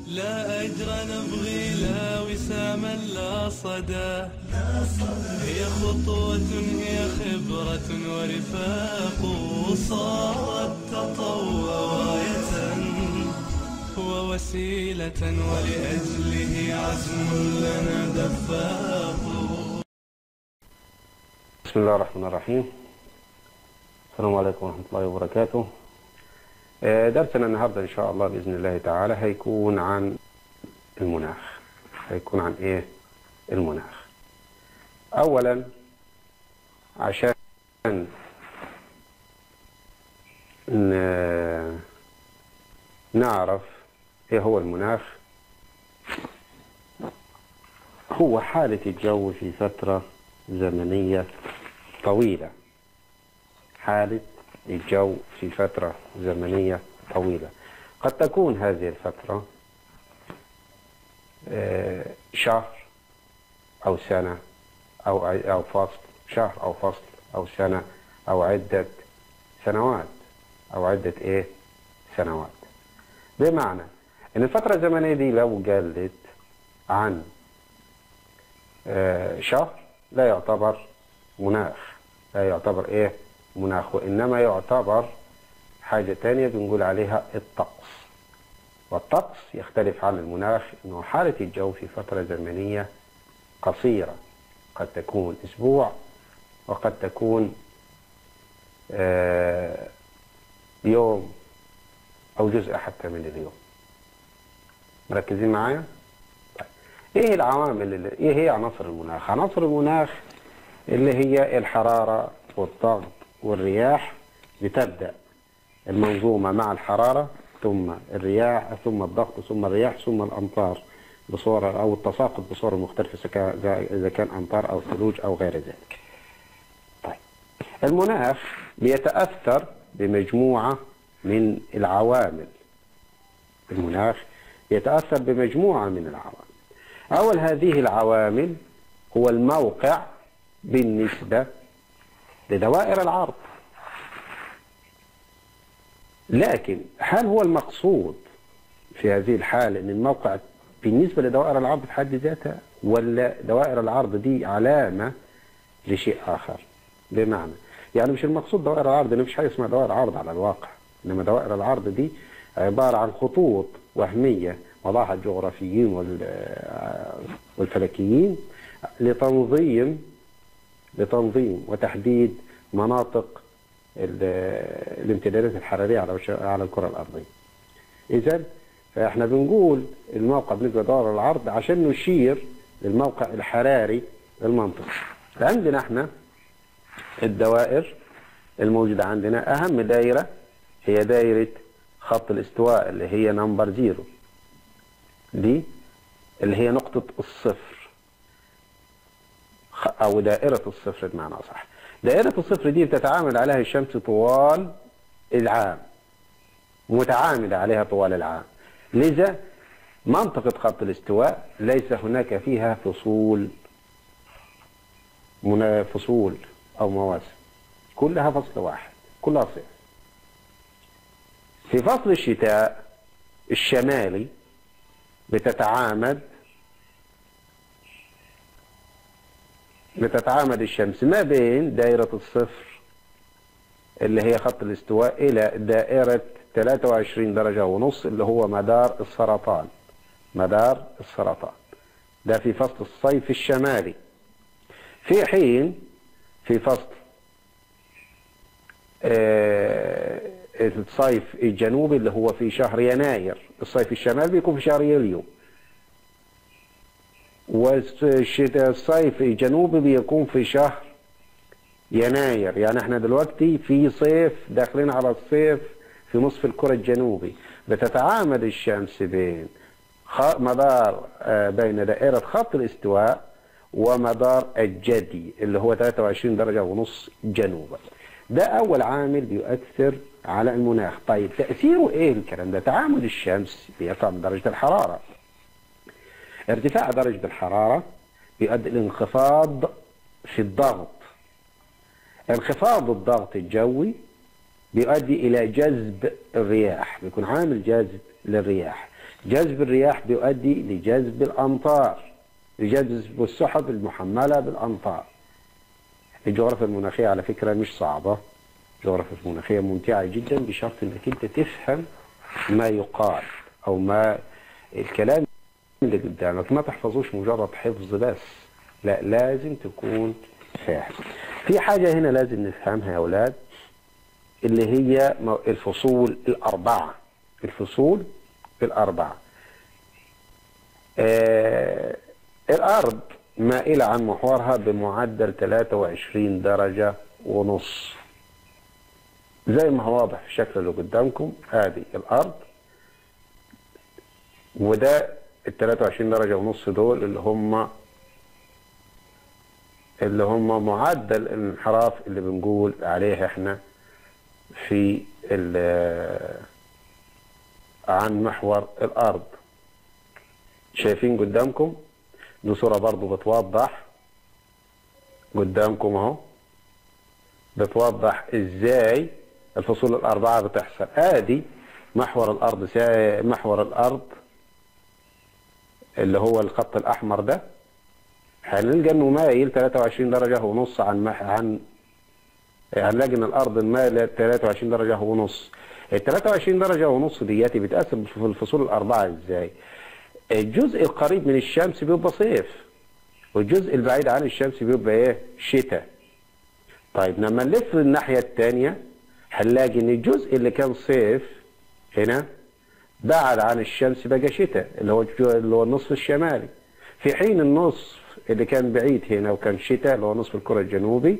لا أجر نبغي لا وساما لا صدى هي خطوة هي خبرة ورفاق صارت تطوع راية ووسيلة ولأجله عزم لنا دفاق بسم الله الرحمن الرحيم السلام عليكم ورحمة الله وبركاته آه، درسنا النهاردة إن شاء الله بإذن الله تعالى هيكون عن المناخ هيكون عن إيه المناخ أولا عشان ن- نعرف إيه هو المناخ هو حالة الجو في فترة زمنية طويلة حالة الجو في فترة زمنية طويلة قد تكون هذه الفترة آه، شهر أو سنة أو ع- أو فصل شهر أو فصل أو سنة أو عدة سنوات أو عدة إيه سنوات بمعنى إن الفترة الزمنية دي لو قلت عن آه، شهر لا يعتبر مناخ لا يعتبر ايه مناخ وانما يعتبر حاجة تانية بنقول عليها الطقس والطقس يختلف عن المناخ انه حالة الجو في فترة زمنية قصيرة قد تكون اسبوع وقد تكون آه، يوم او جزء حتى من اليوم مركزين معايا؟ ايه العوامل اللي ايه هي عناصر المناخ عناصر المناخ اللي هي الحرارة والضغط والرياح بتبدأ المنظومة مع الحرارة ثم الرياح ثم الضغط ثم الرياح ثم الأمطار بصورة أو التساقط بصورة مختلفة سكا- إذا كان أمطار أو ثلوج أو غير ذلك طيب المناخ بيتأثر بمجموعة من العوامل المناخ يتأثر بمجموعة من العوامل أول هذه العوامل هو الموقع بالنسبة لدوائر العرض لكن هل هو المقصود في هذه الحالة أن الموقع بالنسبة لدوائر العرض في حد ذاتها ولا دوائر العرض دي علامة لشيء آخر بمعنى يعني مش المقصود دوائر العرض إن مفيش حاجة اسمها دوائر عرض على الواقع إنما دوائر العرض دي عبارة عن خطوط وهمية وضعها الجغرافيين وال- والفلكيين لتنظيم لتنظيم وتحديد مناطق ال- الامتدادات الحرارية على وش- على الكرة الأرضية. إذا فإحنا بنقول الموقع بالنسبة لدوائر العرض عشان نشير للموقع الحراري للمنطقة. عندنا احنا الدوائر الموجودة عندنا أهم دائرة هي دائرة خط الاستواء اللي هي نمبر زيرو دي اللي هي نقطة الصفر خ- أو دائرة الصفر بمعنى أصح دائرة الصفر دي بتتعامل عليها الشمس طوال العام متعاملة عليها طوال العام لذا منطقة خط الاستواء ليس هناك فيها فصول منا- فصول أو مواسم كلها فصل واحد كلها صيف في فصل الشتاء الشمالي بتتعامد بتتعامد الشمس ما بين دائرة الصفر اللي هي خط الاستواء إلى دائرة 23 درجة ونص اللي هو مدار السرطان مدار السرطان ده في فصل الصيف الشمالي في حين في فصل آه، الصيف الجنوبي اللي هو في شهر يناير الصيف الشمالي بيكون في شهر يوليو والشتاء الصيف الجنوبي بيكون في شهر يناير يعني احنا دلوقتي في صيف داخلين على الصيف في نصف الكرة الجنوبي بتتعامد الشمس بين خ- مدار آه، بين دائرة خط الاستواء ومدار الجدي اللي هو 23 درجة ونص جنوبا ده أول عامل بيؤثر على المناخ طيب تأثيره إيه الكلام ده تعامد الشمس بيرفع من درجة الحرارة ارتفاع درجة الحرارة بيؤدي لانخفاض في الضغط انخفاض الضغط الجوي بيؤدي إلى جذب الرياح بيكون عامل جاذب للرياح جذب الرياح بيؤدي لجذب الأمطار لجذب السحب المحملة بالأمطار الجغرافيا المناخية على فكرة مش صعبة الجغرافيا المناخية ممتعة جدا بشرط انك انت تفهم ما يقال او ما الكلام اللي قدامك ما تحفظوش مجرد حفظ بس لا لازم تكون فاهم في حاجة هنا لازم نفهمها يا أولاد اللي هي الفصول الأربعة الفصول الأربعة آه الأرض مائلة عن محورها بمعدل 23 درجة ونص زي ما هو واضح في الشكل اللي قدامكم ادي الارض وده ال 23 درجة ونص دول اللي هم اللي هم معدل الانحراف اللي بنقول عليه احنا في عن محور الارض شايفين قدامكم دي صورة برضو بتوضح قدامكم اهو بتوضح ازاي الفصول الاربعة بتحصل ادي محور الارض محور الارض اللي هو الخط الاحمر ده هنلقى انه مايل 23 درجة ونص عن مح عن هنلاقي ان الارض مايلة 23 درجة ونص ال 23 درجة ونص دياتي بتقسم في الفصول الاربعة ازاي الجزء القريب من الشمس بيبقى صيف والجزء البعيد عن الشمس بيبقى ايه شتاء طيب لما نلف الناحية الثانية هنلاقي ان الجزء اللي كان صيف هنا بعد عن الشمس بقى شتاء اللي هو اللي هو النصف الشمالي في حين النصف اللي كان بعيد هنا وكان شتاء اللي هو نصف الكرة الجنوبي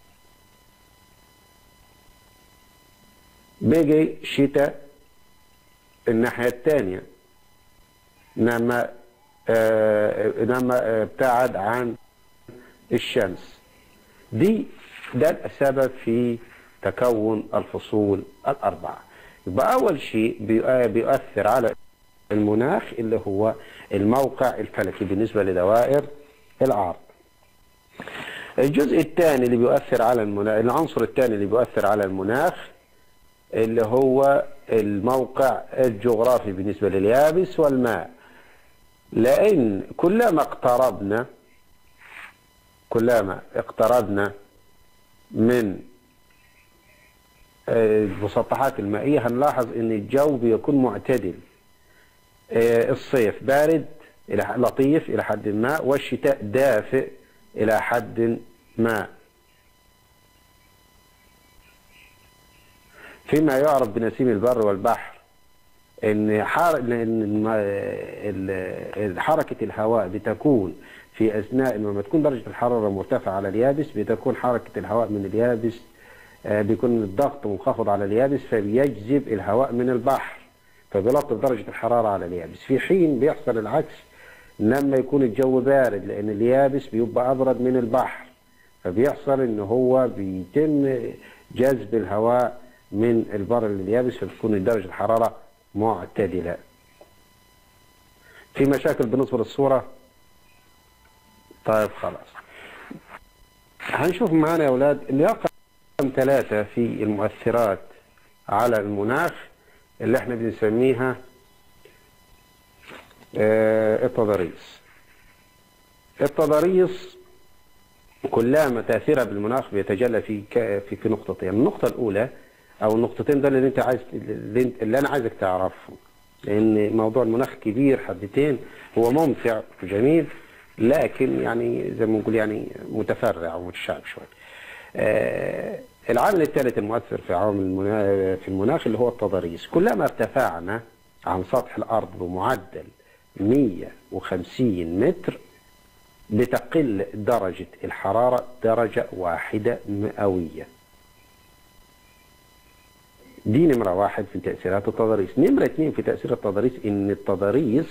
بقي شتاء الناحية الثانية لما آه لما ابتعد عن الشمس دي ده السبب في تكون الفصول الأربعة يبقى أول شيء بيؤثر على المناخ اللي هو الموقع الفلكي بالنسبة لدوائر العرض الجزء الثاني اللي بيؤثر على المناخ العنصر الثاني اللي بيؤثر على المناخ اللي هو الموقع الجغرافي بالنسبة لليابس والماء لأن كلما اقتربنا كلما اقتربنا من المسطحات المائية هنلاحظ ان الجو بيكون معتدل الصيف بارد إلى لطيف إلى حد ما والشتاء دافئ إلى حد ما فيما يعرف بنسيم البر والبحر ان حركة الهواء بتكون في اثناء لما تكون درجة الحرارة مرتفعة على اليابس بتكون حركة الهواء من اليابس بيكون الضغط منخفض على اليابس فبيجذب الهواء من البحر فبيلطف درجة الحرارة على اليابس في حين بيحصل العكس لما يكون الجو بارد لأن اليابس بيبقى أبرد من البحر فبيحصل إن هو بيتم جذب الهواء من البر لليابس فتكون درجة الحرارة معتدلة في مشاكل بالنسبة للصورة طيب خلاص هنشوف معانا يا أولاد اللي يقع رقم ثلاثة في المؤثرات على المناخ اللي احنا بنسميها اه التضاريس التضاريس كلما تأثيرها بالمناخ بيتجلى في في في نقطتين النقطة الأولى أو النقطتين دول اللي أنت عايز اللي أنا عايزك تعرفهم لأن موضوع المناخ كبير حبتين هو ممتع وجميل لكن يعني زي ما نقول يعني متفرع ومتشعب شوية آه العامل الثالث المؤثر في عوامل المناخ في المناخ اللي هو التضاريس كلما ارتفعنا عن سطح الأرض بمعدل 150 متر بتقل درجة الحرارة درجة واحدة مئوية دي نمرة واحد في تأثيرات التضاريس نمرة اثنين في تأثير التضاريس ان التضاريس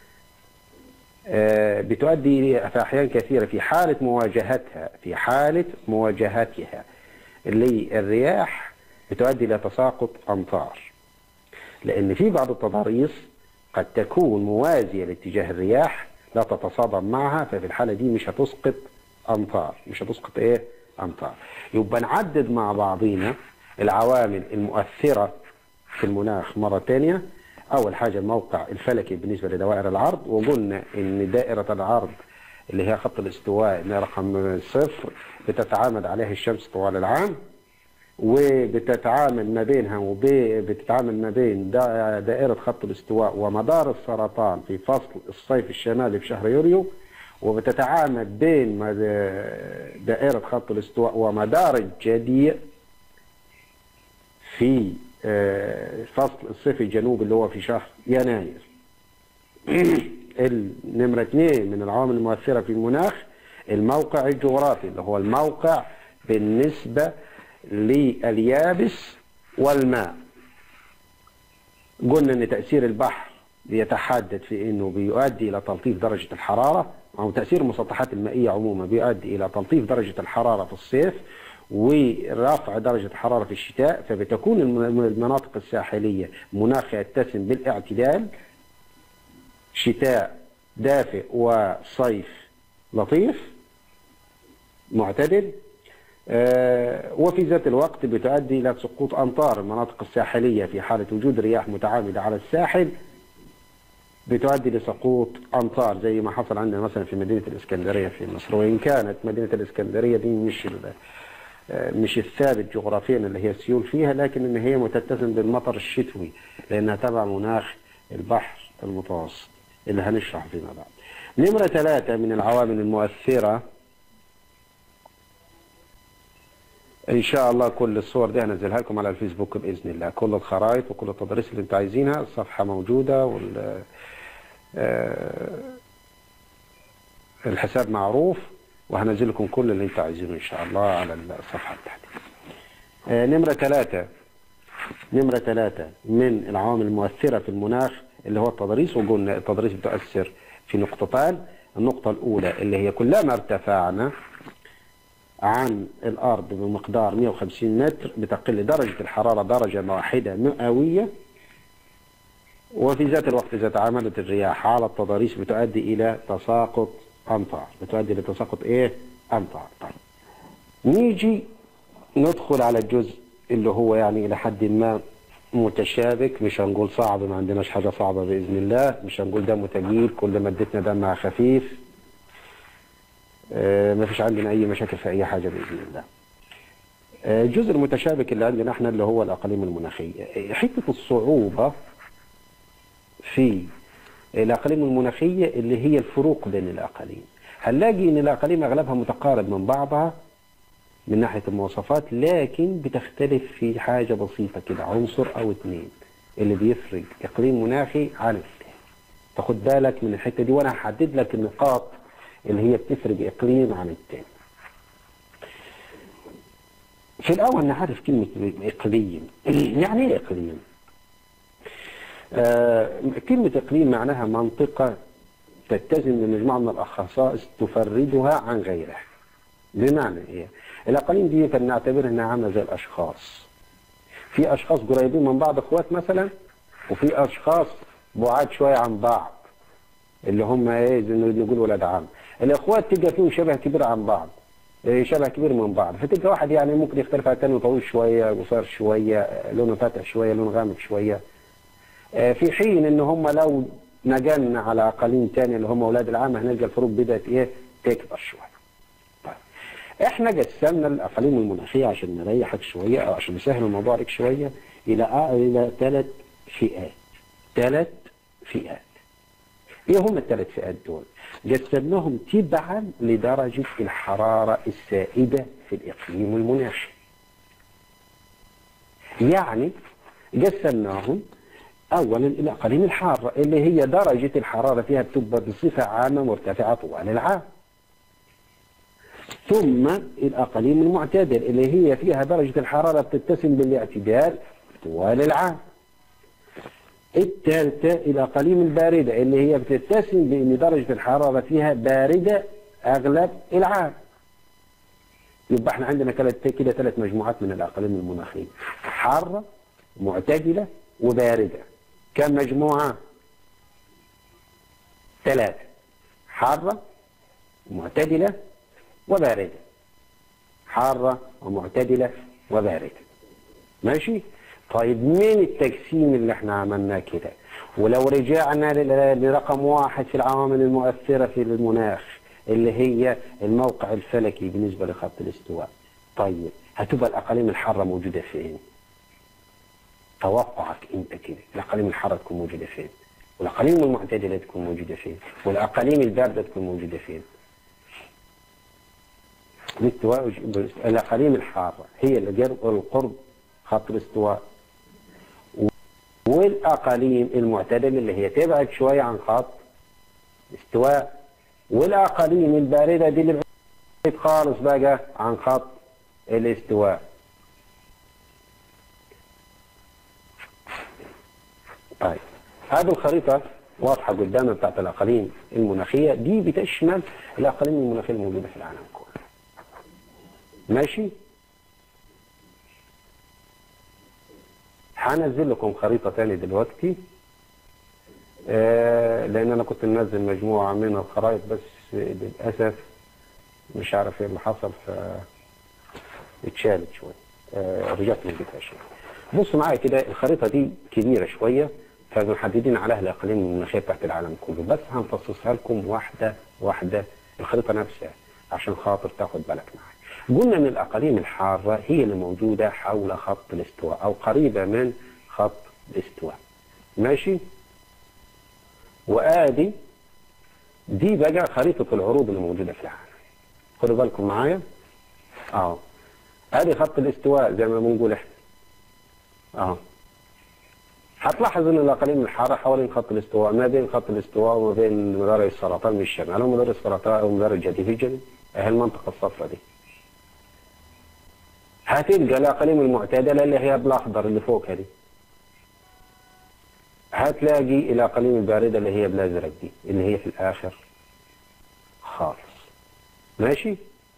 بتؤدي في أحيان كثيرة في حالة مواجهتها في حالة مواجهتها للرياح بتؤدي إلى تساقط أمطار لأن في بعض التضاريس قد تكون موازية لاتجاه الرياح لا تتصادم معها ففي الحالة دي مش هتسقط أمطار مش هتسقط إيه أمطار يبقى نعدد مع بعضينا العوامل المؤثرة في المناخ مرة تانية أول حاجة الموقع الفلكي بالنسبة لدوائر العرض وقلنا إن دائرة العرض اللي هي خط الاستواء اللي هي رقم صفر بتتعامد عليها الشمس طوال العام وبتتعامل ما بينها وبتتعامل ما بين دا- دائرة خط الاستواء ومدار السرطان في فصل الصيف الشمالي في شهر يوليو وبتتعامل بين مد- دائرة خط الاستواء ومدار الجدي في آه، فصل الصيف الجنوبي اللي هو في شهر يناير النمرة اثنين من العوامل المؤثرة في المناخ الموقع الجغرافي اللي هو الموقع بالنسبة لليابس والماء قلنا ان تأثير البحر بيتحدد في انه بيؤدي الى تلطيف درجة الحرارة او تأثير المسطحات المائية عموما بيؤدي الى تلطيف درجة الحرارة في الصيف ورفع درجة الحرارة في الشتاء فبتكون الم- المناطق الساحلية مناخ يتسم بالاعتدال شتاء دافئ وصيف لطيف معتدل آه، وفي ذات الوقت بتؤدي إلى سقوط أمطار المناطق الساحلية في حالة وجود رياح متعامدة على الساحل بتؤدي لسقوط أمطار زي ما حصل عندنا مثلا في مدينة الإسكندرية في مصر وإن كانت مدينة الإسكندرية دي مش ال- آه، مش الثابت جغرافيا اللي هي السيول فيها لكن إن هي متتزن بالمطر الشتوي لأنها تبع مناخ البحر المتوسط اللي هنشرح فيما بعد نمرة ثلاثة من العوامل المؤثرة ان شاء الله كل الصور دي هنزلها لكم على الفيسبوك باذن الله كل الخرائط وكل التضاريس اللي انتوا عايزينها الصفحه موجوده وال آه، الحساب معروف وهنزل لكم كل اللي انتوا عايزينه ان شاء الله على الصفحه بتاعتي آه، نمره ثلاثة نمرة ثلاثة من العوامل المؤثرة في المناخ اللي هو التضاريس وقلنا التضاريس بتؤثر في نقطتان النقطة الأولى اللي هي كلما ارتفعنا عن الأرض بمقدار 150 متر بتقل درجة الحرارة درجة واحدة مئوية وفي ذات الوقت إذا تعاملت الرياح على التضاريس بتؤدي إلى تساقط أمطار بتؤدي لتساقط إيه؟ أمطار طيب. نيجي ندخل على الجزء اللي هو يعني إلى حد ما متشابك مش هنقول صعب ما عندناش حاجة صعبة بإذن الله مش هنقول دمه تقيل كل ما اديتنا دمها خفيف آه، ما فيش عندنا أي مشاكل في أي حاجة بإذن الله آه، الجزء المتشابك اللي عندنا احنا اللي هو الأقاليم المناخية آه، حتة الصعوبة في الأقاليم المناخية اللي هي الفروق بين الأقاليم هنلاقي إن الأقاليم أغلبها متقارب من بعضها من ناحية المواصفات لكن بتختلف في حاجة بسيطة كده عنصر أو اتنين اللي بيفرق إقليم مناخي عن التاني تاخد بالك من الحتة دي وأنا هحدد لك النقاط اللي هي بتفرق إقليم عن التاني في الأول نعرف كلمة إقليم يعني إيه إقليم؟ آه كلمة إقليم معناها منطقة تتزن بمجموعة من الخصائص تفردها عن غيرها بمعنى إيه؟ الأقاليم دي كان نعتبرها إنها عاملة زي الأشخاص في أشخاص قريبين من بعض إخوات مثلا وفي أشخاص بعاد شوية عن بعض اللي هم إيه زي ما نقول ولاد عم الإخوات تلقى فيهم شبه كبير عن بعض إيه، شبه كبير من بعض فتلقى واحد يعني ممكن يختلف عن التاني طويل شوية قصير شوية آه، لونه فاتح شوية لونه غامق شوية آه، في حين ان هم لو نجلنا على اقاليم تانية اللي هم اولاد العامة هنلقى الفروق بدأت ايه تكبر شوية طيب احنا قسمنا الاقاليم المناخية عشان نريحك شوية او عشان نسهل الموضوع عليك شوية الى آه الى ثلاث فئات ثلاث فئات ايه هم الثلاث فئات دول قسمناهم تبعا لدرجة الحرارة السائدة في الاقليم المناخي يعني قسمناهم اولا الاقاليم الحاره اللي هي درجه الحراره فيها بتبقى بصفه عامه مرتفعه طوال العام. ثم الاقاليم المعتدل اللي هي فيها درجه الحراره بتتسم بالاعتدال طوال العام. الثالثه الاقاليم البارده اللي هي بتتسم بان درجه الحراره فيها بارده اغلب العام. يبقى احنا عندنا كده كده ثلاث مجموعات من الاقاليم المناخيه حاره معتدله وبارده كم مجموعه ثلاثه حاره معتدله وبارده حاره ومعتدله وبارده ماشي طيب مين التقسيم اللي احنا عملناه كده ولو رجعنا ل- لرقم واحد في العوامل المؤثرة في المناخ اللي هي الموقع الفلكي بالنسبة لخط الاستواء طيب هتبقى الأقاليم الحارة موجودة فين توقعك انت كده الأقاليم الحارة تكون موجودة فين والأقاليم المعتدلة تكون موجودة فين والأقاليم الباردة تكون موجودة فين الاستواء وج- الأقاليم الحارة هي اللي قرب القرب خط الاستواء والأقاليم المعتدلة اللي هي تبعد شوية عن خط الاستواء والأقاليم الباردة دي اللي بعيد خالص بقى عن خط الاستواء طيب هذه الخريطة واضحة قدامنا بتاعت الأقاليم المناخية دي بتشمل الأقاليم المناخية الموجودة في العالم كله ماشي هنزل لكم خريطة تاني دلوقتي آه لأن أنا كنت منزل مجموعة من الخرائط بس للأسف مش عارف ايه اللي حصل ف اتشالت شوية آه رجعت من بيتها شوية بصوا معايا كده الخريطة دي كبيرة شوية فمحددين عليها الأقاليم المناخية بتاعت العالم كله بس هنفصصها لكم واحدة واحدة الخريطة نفسها عشان خاطر تاخد بالك معايا قلنا ان الاقاليم الحاره هي اللي موجوده حول خط الاستواء او قريبه من خط الاستواء ماشي وادي دي بقى خريطه العروض اللي موجوده في العالم خدوا بالكم معايا اهو ادي خط الاستواء زي ما بنقول احنا اهو هتلاحظ ان الاقاليم الحاره حوالين خط الاستواء ما بين خط الاستواء وما بين مدار السرطان من الشمال ومدار السرطان ومدار الجدي في الجنوب اهي المنطقه الصفراء دي هتلقى الاقاليم المعتدله اللي هي بالاخضر اللي فوق دي هتلاقي الاقاليم البارده اللي هي بالازرق دي اللي هي في الاخر خالص ماشي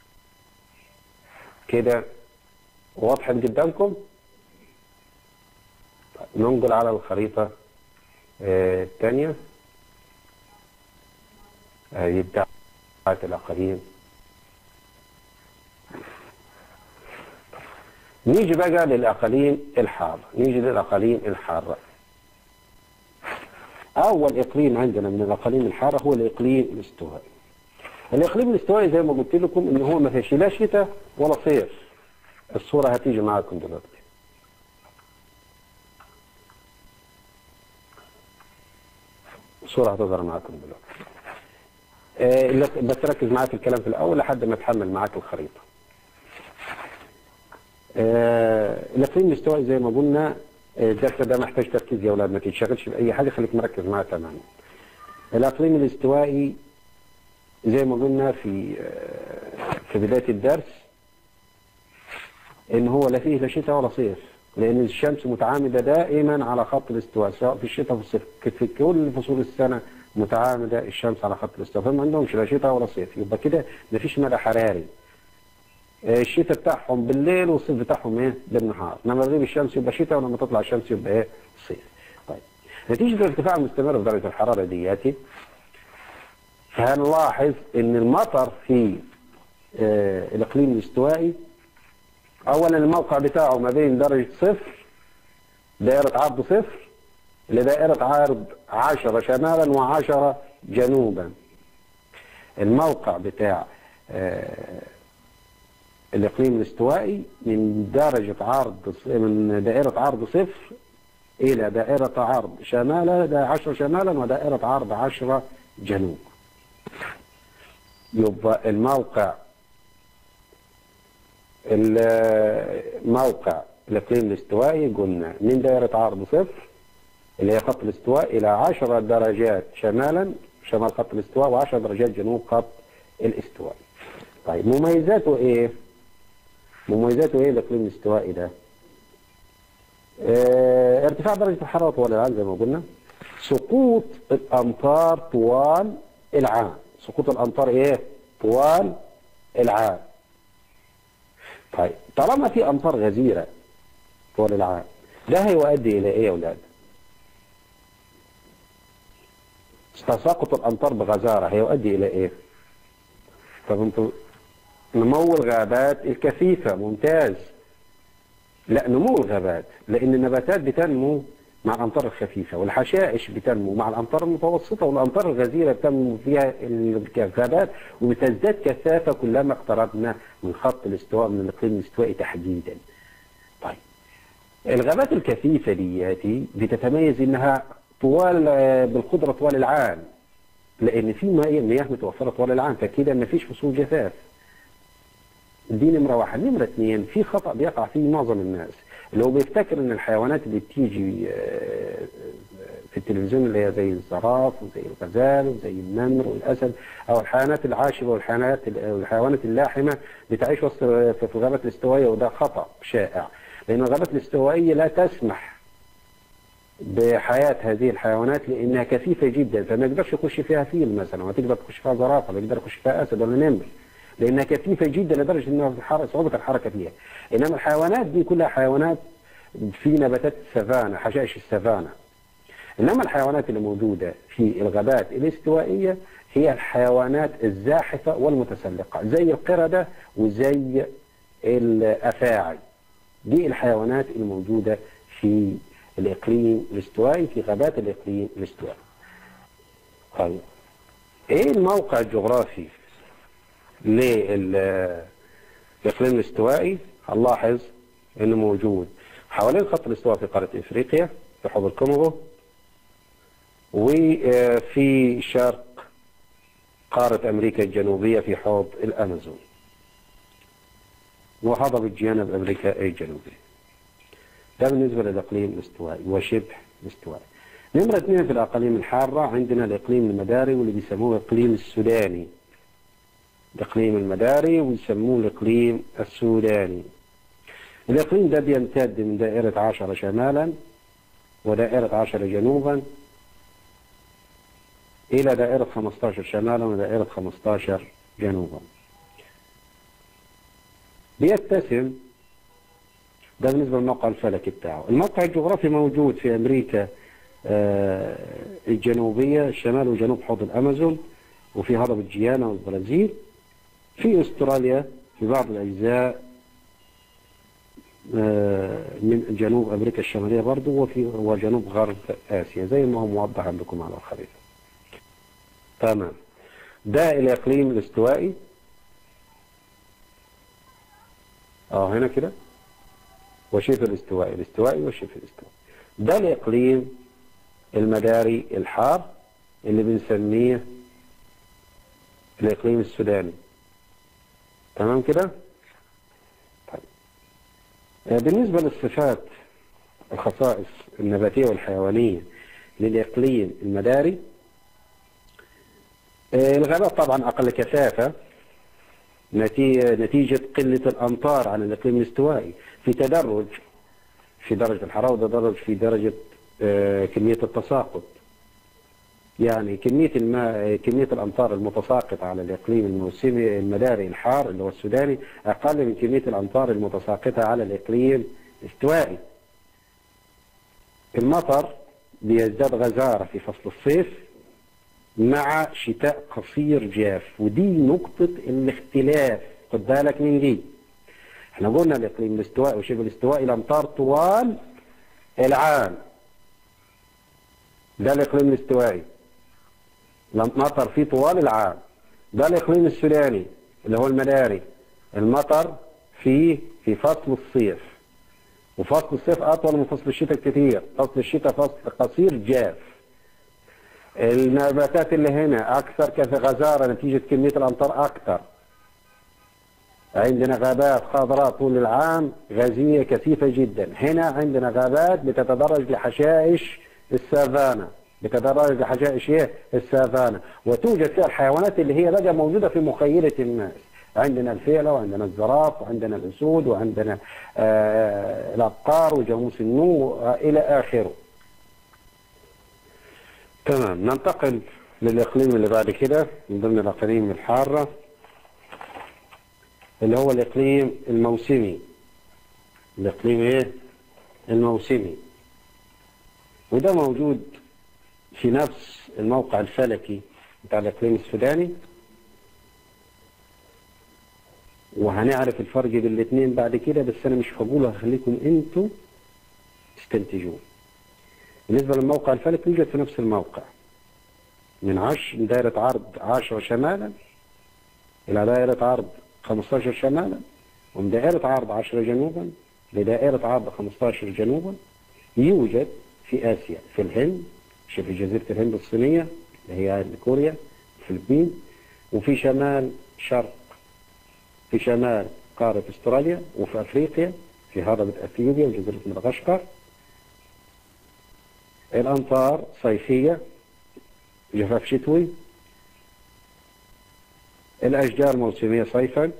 كده وضحت قدامكم طيب ننقل على الخريطه آه، الثانيه هذه بتاعت الاقاليم نيجي بقى للأقاليم الحارة نيجي للأقاليم الحارة أول إقليم عندنا من الأقاليم الحارة هو الإقليم الاستوائي الإقليم الاستوائي زي ما قلت لكم إن هو ما فيش لا شتاء ولا صيف الصورة هتيجي معاكم دلوقتي الصورة هتظهر معاكم دلوقتي آه بس ركز معايا في الكلام في الأول لحد ما تحمل معاك الخريطة آه الاقليم الاستوائي زي ما قلنا آه، الدرس ده محتاج تركيز يا اولاد ما تتشغلش باي حاجه خليك مركز معاه تماما. الاقليم الاستوائي زي ما قلنا في آه، في بدايه الدرس ان هو لا فيه لا شتاء ولا صيف لان الشمس متعامده دائما على خط الاستواء سواء في الشتاء في الصيف في كل فصول السنه متعامده الشمس على خط الاستواء فما عندهمش لا شتاء ولا صيف يبقى كده مفيش مدى حراري الشتاء بتاعهم بالليل والصيف بتاعهم ايه بالنهار لما تغيب الشمس يبقى شتاء ولما تطلع الشمس يبقى ايه صيف طيب نتيجه الارتفاع المستمر في درجه الحراره دياتي فهنلاحظ ان المطر في آه الاقليم الاستوائي اولا الموقع بتاعه ما بين درجه صفر دائره عرض صفر لدائره عرض 10 شمالا و10 جنوبا الموقع بتاع آه الإقليم الاستوائي من درجة عرض من دائرة عرض صفر إلى دائرة عرض شمالا 10 شمالا ودائرة عرض 10 جنوب يبقى الموقع الموقع الإقليم الاستوائي قلنا من دائرة عرض صفر اللي هي خط الاستواء إلى 10 درجات شمالا شمال خط الاستواء و10 درجات جنوب خط الاستواء طيب مميزاته إيه؟ مميزاته ايه الاقليم الاستوائي ده؟ اه ارتفاع درجة الحرارة طوال العام زي ما قلنا سقوط الأمطار طوال العام سقوط الأمطار ايه؟ طوال العام طيب طالما في أمطار غزيرة طوال العام ده هيؤدي إلى إيه يا أولاد؟ تساقط الأمطار بغزارة هيؤدي إلى إيه؟ طب انتوا نمو الغابات الكثيفة ممتاز لا نمو الغابات لأن النباتات بتنمو مع الأمطار الخفيفة والحشائش بتنمو مع الأمطار المتوسطة والأمطار الغزيرة بتنمو فيها الغابات وبتزداد كثافة كلما اقتربنا من خط الاستواء من الإقليم الاستوائي تحديدا. طيب الغابات الكثيفة دياتي بتتميز إنها طوال آه، بالقدرة طوال العام لأن في مياه مياه متوفرة طوال العام فكده مفيش فصول جفاف. دي نمرة واحد نمرة اثنين في خطأ بيقع فيه معظم الناس اللي هو بيفتكر ان الحيوانات اللي بتيجي آه، في التلفزيون اللي هي زي الزراف وزي الغزال وزي النمر والاسد او الحيوانات العاشبه والحيوانات والحيوانات اللاحمه بتعيش وسط في الغابات الاستوائيه وده خطا شائع لان الغابات الاستوائيه لا تسمح بحياه هذه الحيوانات لانها كثيفه جدا فما يقدرش يخش فيها فيل مثلا وتقدر تخش فيها زرافه ولا يقدر يخش فيها اسد ولا نمر لانها كثيفه جدا لدرجه انها صعوبه الحركه فيها انما الحيوانات دي كلها حيوانات في نباتات السافانا حشائش السافانا انما الحيوانات اللي موجوده في الغابات الاستوائيه هي الحيوانات الزاحفه والمتسلقه زي القرده وزي الافاعي دي الحيوانات الموجوده في الاقليم الاستوائي في غابات الاقليم الاستوائي طيب ايه الموقع الجغرافي للاقليم الاستوائي هنلاحظ انه موجود حوالين خط الاستواء في قاره افريقيا في حوض الكونغو وفي شرق قارة أمريكا الجنوبية في حوض الأمازون وهضبة جيانا أمريكا الجنوبية ده بالنسبة للإقليم الاستوائي وشبه الاستوائي نمرة اثنين في الأقاليم الحارة عندنا الإقليم المداري واللي بيسموه الإقليم السوداني الإقليم المداري ويسموه الإقليم السوداني الإقليم ده بيمتد من دائرة عشرة شمالا ودائرة عشرة جنوبا إلى دائرة 15 شمالا ودائرة 15 جنوبا بيتسم ده بالنسبة للموقع الفلكي بتاعه الموقع الجغرافي موجود في أمريكا آه الجنوبية شمال وجنوب حوض الأمازون وفي هضبة جيانا والبرازيل في استراليا في بعض الأجزاء آه من جنوب أمريكا الشمالية برضه وفي وجنوب غرب آسيا زي ما هو موضح عندكم على الخريطة تمام ده الإقليم الاستوائي اه هنا كده وشبه الاستوائي الاستوائي وشبه الاستوائي ده الإقليم المداري الحار اللي بنسميه الإقليم السوداني تمام كده طيب آه بالنسبة للصفات الخصائص النباتية والحيوانية للإقليم المداري الغابات طبعا أقل كثافة نتيجة قلة الأمطار عن الإقليم الاستوائي في تدرج في درجة الحرارة وتدرج في درجة كمية التساقط يعني كمية الماء كمية الأمطار المتساقطة على الإقليم الموسمي المداري الحار اللي هو السوداني أقل من كمية الأمطار المتساقطة على الإقليم الاستوائي المطر بيزداد غزارة في فصل الصيف مع شتاء قصير جاف ودي نقطة الاختلاف خد بالك من دي احنا قلنا الاقليم الاستوائي وشبه الاستوائي الامطار طوال العام ده الاقليم الاستوائي المطر فيه طوال العام ده الاقليم السوداني اللي هو المداري المطر فيه في فصل الصيف وفصل الصيف اطول من فصل الشتاء كتير فصل الشتاء فصل قصير جاف النباتات اللي هنا أكثر كغزارة نتيجة كمية الأمطار أكثر عندنا غابات خضراء طول العام غازية كثيفة جدا هنا عندنا غابات بتتدرج لحشائش السافانا بتتدرج لحشائش ايه السافانا وتوجد فيها الحيوانات اللي هي بقى موجودة في مخيلة الناس عندنا الفيلة وعندنا الزراف وعندنا الأسود وعندنا آه الأبقار وجاموس النو إلى آخره تمام ننتقل للإقليم اللي بعد كده من ضمن الأقاليم الحارة اللي هو الإقليم الموسمي الإقليم إيه؟ الموسمي وده موجود في نفس الموقع الفلكي بتاع الإقليم السوداني وهنعرف الفرق بين الاثنين بعد كده بس انا مش هقول هخليكم انتوا تستنتجوه بالنسبة للموقع الفلكي يوجد في نفس الموقع من عش من دائرة عرض 10 شمالا إلى دائرة عرض 15 شمالا ومن دائرة عرض 10 جنوبا لدائرة عرض 15 جنوبا يوجد في آسيا في الهند في جزيرة الهند الصينية اللي هي كوريا الفلبين وفي شمال شرق في شمال قارة استراليا وفي أفريقيا في هضبة أثيوبيا وجزيرة مدغشقر الأمطار صيفية جفاف شتوي الأشجار موسمية صيفا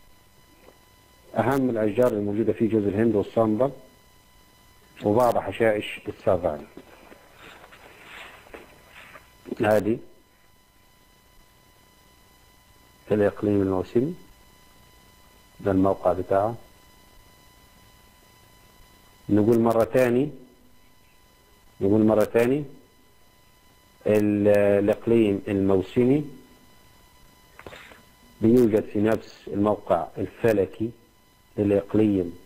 أهم الأشجار الموجودة في جزء الهند والصندل وبعض حشائش السافان هذه الإقليم الموسمي ده الموقع بتاعه نقول مرة تاني نقول مرة تاني الإقليم الموسمي بيوجد في نفس الموقع الفلكي للإقليم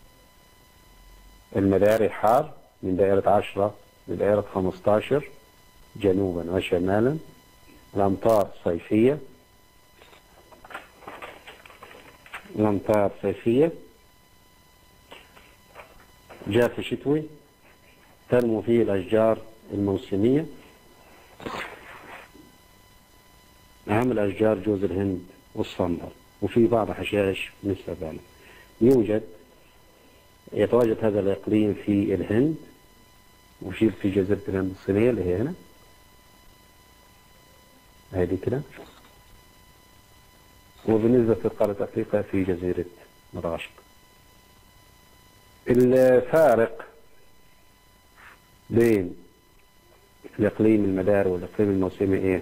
المداري الحار من دائرة عشرة لدائرة خمستاشر جنوبا وشمالا الأمطار صيفية الأمطار صيفية جاف شتوي تنمو فيه الأشجار الموسمية أهم الأشجار جوز الهند والصندل وفي بعض حشائش من السبانة يوجد يتواجد هذا الإقليم في الهند وفي في جزيرة الهند الصينية اللي هي هنا هذه كده وبالنسبة في قارة أفريقيا في جزيرة مدغشقر الفارق بين الإقليم المداري والإقليم الموسمي إيه؟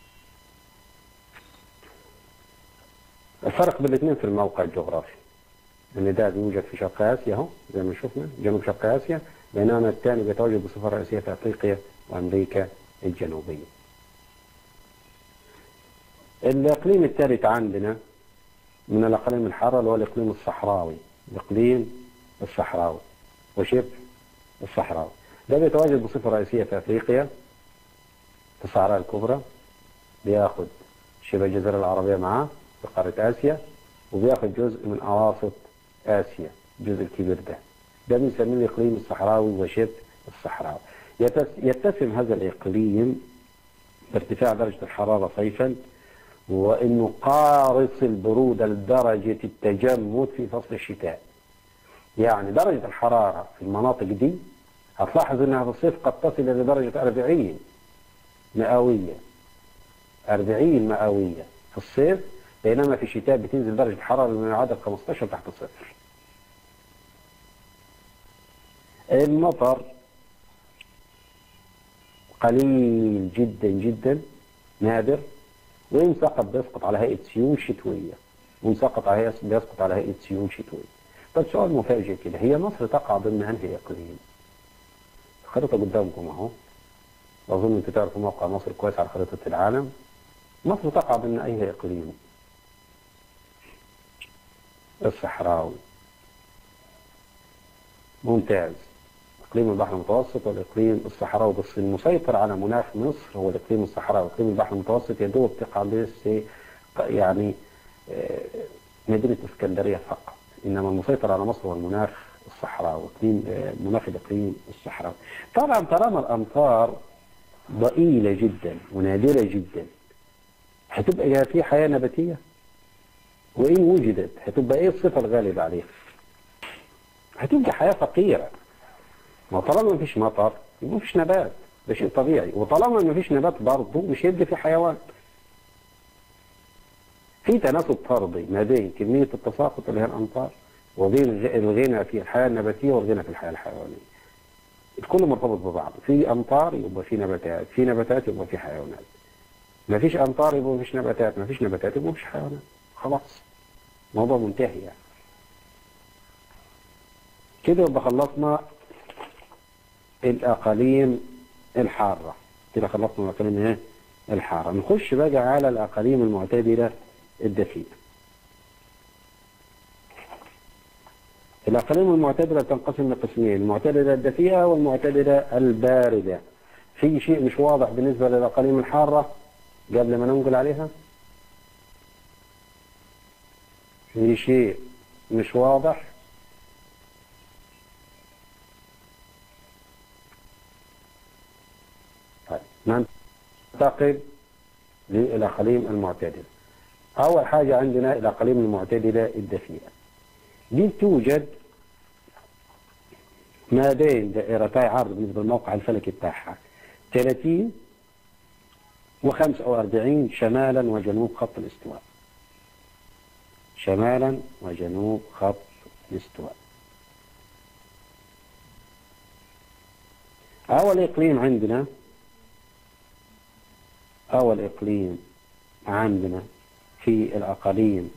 الفرق بين الاثنين في الموقع الجغرافي ان ده بيوجد في شرق اسيا اهو زي ما شفنا جنوب شرق اسيا بينما الثاني بيتواجد بصفه رئيسيه في افريقيا وامريكا الجنوبيه. الاقليم الثالث عندنا من الاقاليم الحاره اللي هو الاقليم الصحراوي، الاقليم الصحراوي وشبه الصحراوي. ده بيتواجد بصفه رئيسيه في افريقيا في الصحراء الكبرى بياخد شبه الجزيره العربيه معاه في قاره اسيا وبياخد جزء من اواسط آسيا الجزء الكبير ده ده بنسميه الإقليم الصحراوي وشبه الصحراوي يتسم هذا الإقليم بارتفاع درجة الحرارة صيفا وأنه قارص البرودة لدرجة التجمد في فصل الشتاء يعني درجة الحرارة في المناطق دي هتلاحظ أنها في الصيف قد تصل إلى درجة 40 مئوية 40 مئوية في الصيف بينما في الشتاء بتنزل درجة الحرارة من يعادل 15 تحت الصفر المطر قليل جدا جدا نادر وإن سقط بيسقط على هيئة سيول شتوية وإن سقط على هيئة بيسقط على هيئة سيول شتوية طب سؤال مفاجئ كده هي مصر تقع ضمن أنهي إقليم؟ الخريطة قدامكم أهو أظن أنتوا تعرفوا موقع مصر كويس على خريطة العالم مصر تقع ضمن أي إقليم؟ الصحراوي ممتاز اقليم البحر المتوسط والاقليم الصحراوي بس المسيطر على مناخ مصر هو الاقليم الصحراوي اقليم البحر المتوسط يا دوب تقع بس يعني مدينه اسكندريه فقط انما المسيطر على مصر هو المناخ الصحراوي اقليم مناخ الاقليم الصحراوي طبعا طالما الامطار ضئيله جدا ونادره جدا هتبقى في حياه نباتيه وإن وجدت هتبقى إيه الصفة الغالبة عليها هتبقى حياة فقيرة وطالما ما فيش مطر يبقى ما فيش نبات ده شيء طبيعي وطالما ما فيش نبات برضه مش هيبقى في حيوان في تناسب طردي ما بين كمية التساقط اللي هي الأمطار وبين الغنى في الحياة النباتية والغنى في الحياة الحيوانية الكل مرتبط ببعض في أمطار يبقى في نباتات في نباتات يبقى في حيوانات ما فيش أمطار يبقى ما فيش نباتات ما فيش نباتات يبقى ما فيش حيوانات خلاص موضوع منتهي يعني كده يبقى خلصنا الأقاليم الحارة كده خلصنا الأقاليم ايه الحارة نخش بقى على الأقاليم المعتدلة الدفيئة الأقاليم المعتدلة تنقسم لقسمين المعتدلة الدفيئة والمعتدلة الباردة في شيء مش واضح بالنسبة للأقاليم الحارة قبل ما ننقل عليها في شيء مش واضح طيب ننتقل للأقاليم المعتدلة أول حاجة عندنا الأقاليم المعتدلة الدفيئة دي توجد ما بين دائرتي عرض بالنسبة للموقع الفلكي بتاعها 30 و45 شمالا وجنوب خط الاستواء شمالا وجنوب خط الاستواء أول إقليم عندنا أول إقليم عندنا في الأقاليم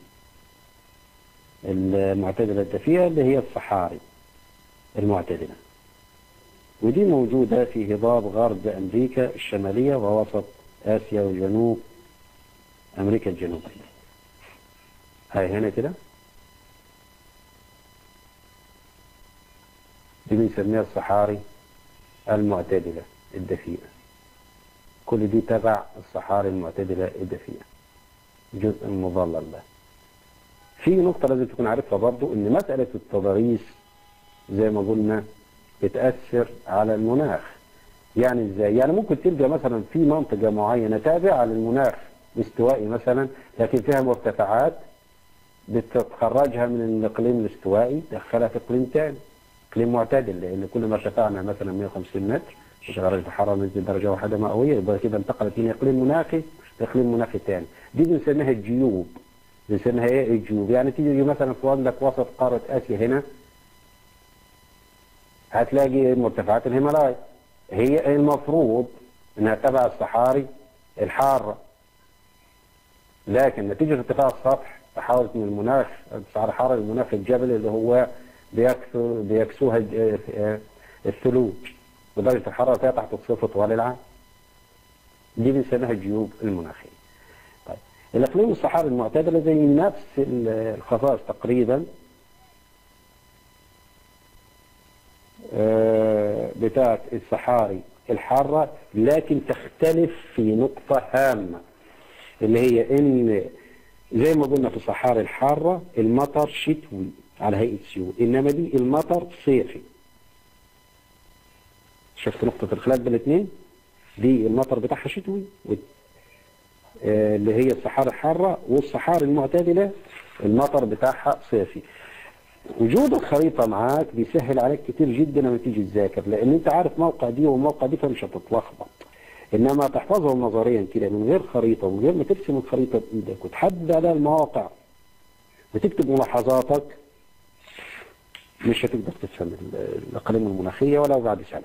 المعتدلة الدفيئة اللي هي الصحاري المعتدلة ودي موجودة في هضاب غرب أمريكا الشمالية ووسط آسيا وجنوب أمريكا الجنوبية هاي هنا كده دي بنسميها الصحاري المعتدلة الدفيئة كل دي تبع الصحاري المعتدلة الدفيئة جزء مظلل ده في نقطة لازم تكون عارفها برضو ان مسألة التضاريس زي ما قلنا بتأثر على المناخ يعني ازاي يعني ممكن تلقى مثلا في منطقة معينة تابعة للمناخ الاستوائي مثلا لكن فيها مرتفعات بتخرجها من الاقليم الاستوائي تدخلها في اقليم ثاني اقليم معتدل لان كل ما ارتفعنا مثلا 150 متر درجة الحرارة نزل درجة واحدة مئوية يبقى كده انتقلت من اقليم مناخي لاقليم مناخي ثاني دي بنسميها الجيوب بنسميها ايه الجيوب يعني تيجي مثلا في عندك وسط قارة اسيا هنا هتلاقي مرتفعات الهيمالايا هي المفروض انها تبع الصحاري الحارة لكن نتيجة ارتفاع السطح تحولت من المناخ الصحاري الحارة للمناخ الجبلي اللي هو بيكسو بيكسوها الثلوج ودرجة الحرارة فيها تحت الصفر طوال العام دي بنسميها الجيوب المناخية طيب الإقليم الصحاري المعتدلة زي نفس الخصائص تقريبا بتاعت الصحاري الحارة لكن تختلف في نقطة هامة اللي هي ان زي ما قلنا في الصحاري الحارة المطر شتوي على هيئة سيول انما دي المطر صيفي شفت نقطة الخلاف بين الاثنين دي المطر بتاعها شتوي اللي هي الصحاري الحارة والصحاري المعتدلة المطر بتاعها صيفي وجود الخريطة معاك بيسهل عليك كتير جدا لما تيجي تذاكر لان انت عارف موقع دي وموقع دي فمش هتتلخبط انما تحفظهم نظريا كده من غير خريطة ومن غير ما ترسم الخريطة بايدك وتحدد عليها المواقع وتكتب ملاحظاتك مش هتقدر تفهم الاقاليم المناخية ولا بعد سنة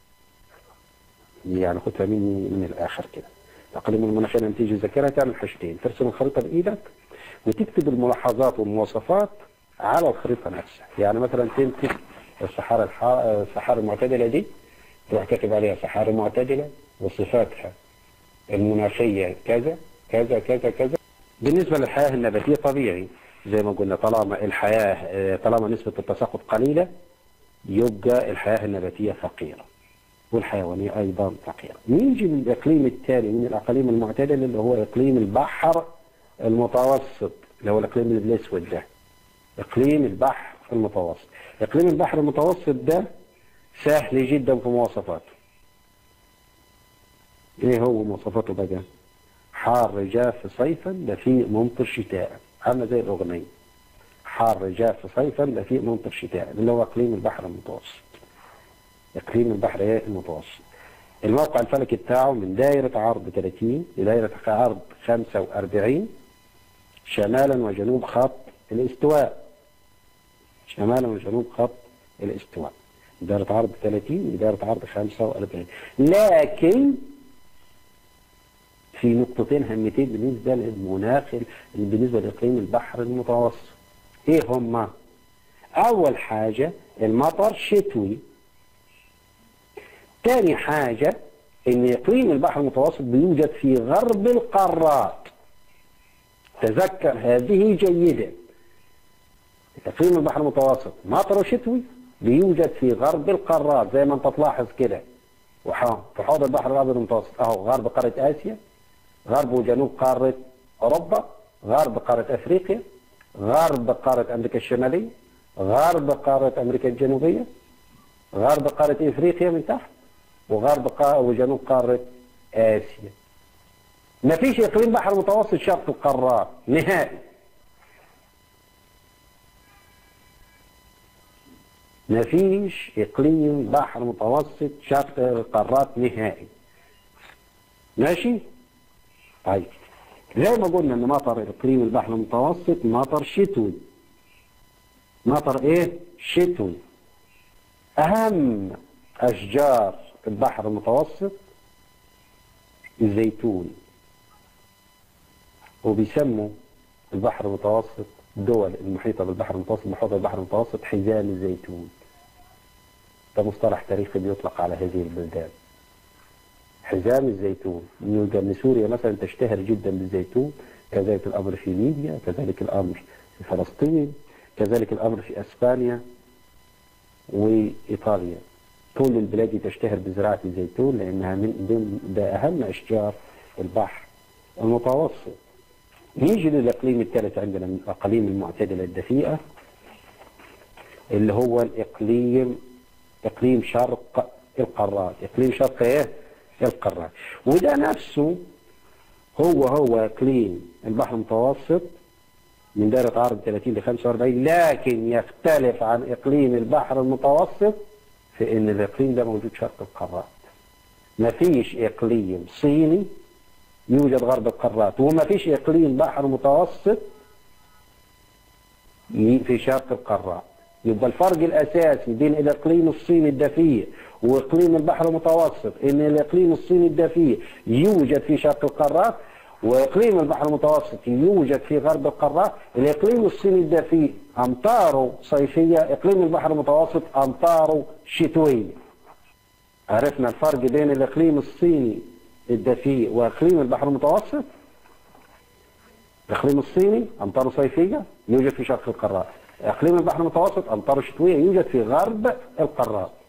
يعني خدها مني من الاخر كده الاقاليم المناخية لما تيجي تذاكرها تعمل حاجتين ترسم الخريطة بايدك وتكتب الملاحظات والمواصفات على الخريطة نفسها يعني مثلا تمسك الصحاري الح... الصحاري المعتدلة دي تروح كاتب عليها صحاري معتدلة وصفاتها المناخية كذا كذا كذا كذا بالنسبة للحياة النباتية طبيعي زي ما قلنا طالما الحياة طالما نسبة التساقط قليلة يبقى الحياة النباتية فقيرة والحيوانية أيضا فقيرة نيجي للإقليم التالي من الأقاليم المعتدلة اللي هو إقليم البحر المتوسط اللي هو الإقليم الأسود ده إقليم البحر المتوسط إقليم البحر المتوسط ده سهل جدا في مواصفاته إيه هو مواصفاته بقى حار جاف صيفا دفيء ممطر شتاء عامله زي الأغنية حار جاف صيفا دفيء ممطر شتاء اللي هو إقليم البحر المتوسط إقليم البحر المتوسط الموقع الفلكي بتاعه من دائرة عرض 30 لدائرة عرض 45 شمالا وجنوب خط الاستواء شمالا وجنوب خط الاستواء دائرة عرض 30 لدائرة عرض 45 لكن في نقطتين هامتين بالنسبة للمناخ بالنسبة لإقليم البحر المتوسط ايه هما اول حاجة المطر شتوي تاني حاجة ان اقليم البحر المتوسط بيوجد في غرب القارات تذكر هذه جيدا اقليم البحر المتوسط مطره شتوي بيوجد في غرب القارات زي ما انت تلاحظ كده وح- في حوض البحر الابيض المتوسط اهو غرب قاره اسيا غرب وجنوب قاره اوروبا غرب قاره افريقيا غرب قاره امريكا الشماليه غرب قاره امريكا الجنوبيه غرب قاره افريقيا من تحت وغرب قا- وجنوب قاره اسيا ما فيش اقليم بحر متوسط شرق القارات نهائي ما فيش اقليم بحر متوسط شرق القارات نهائي ماشي طيب زي ما قلنا ان مطر اقليم البحر المتوسط مطر شتوي مطر ايه شتوي اهم اشجار البحر المتوسط الزيتون وبيسموا البحر المتوسط دول المحيطة بالبحر المتوسط بحوض البحر المتوسط حزام الزيتون ده مصطلح تاريخي بيطلق على هذه البلدان حزام الزيتون يوجد من سوريا مثلا تشتهر جدا بالزيتون كذلك الأمر في ليبيا كذلك الأمر في فلسطين كذلك الأمر في أسبانيا وإيطاليا كل البلاد دي تشتهر بزراعة الزيتون لأنها من ضمن ده أهم أشجار البحر المتوسط نيجي للإقليم الثالث عندنا من الأقاليم المعتدلة الدفيئة اللي هو الإقليم إقليم شرق القارات إقليم شرق إيه؟ القارات وده نفسه هو هو إقليم البحر المتوسط من دائرة عرض 30 ل 45 لكن يختلف عن إقليم البحر المتوسط في إن الإقليم ده موجود شرق القارات ما فيش إقليم صيني يوجد غرب القارات وما فيش إقليم بحر متوسط في شرق القارات يبقى الفرق الأساسي بين الإقليم الصيني الدفيء وإقليم البحر المتوسط إن الإقليم الصيني الدفيء يوجد في شرق القارات وإقليم البحر المتوسط يوجد في غرب القارات الإقليم الصيني الدفيء أمطاره صيفية إقليم البحر المتوسط أمطاره شتوية عرفنا الفرق بين الإقليم الصيني الدفيء وإقليم البحر المتوسط الإقليم الصيني أمطاره صيفية يوجد في شرق القارات إقليم البحر المتوسط أمطاره شتوية يوجد في غرب القارات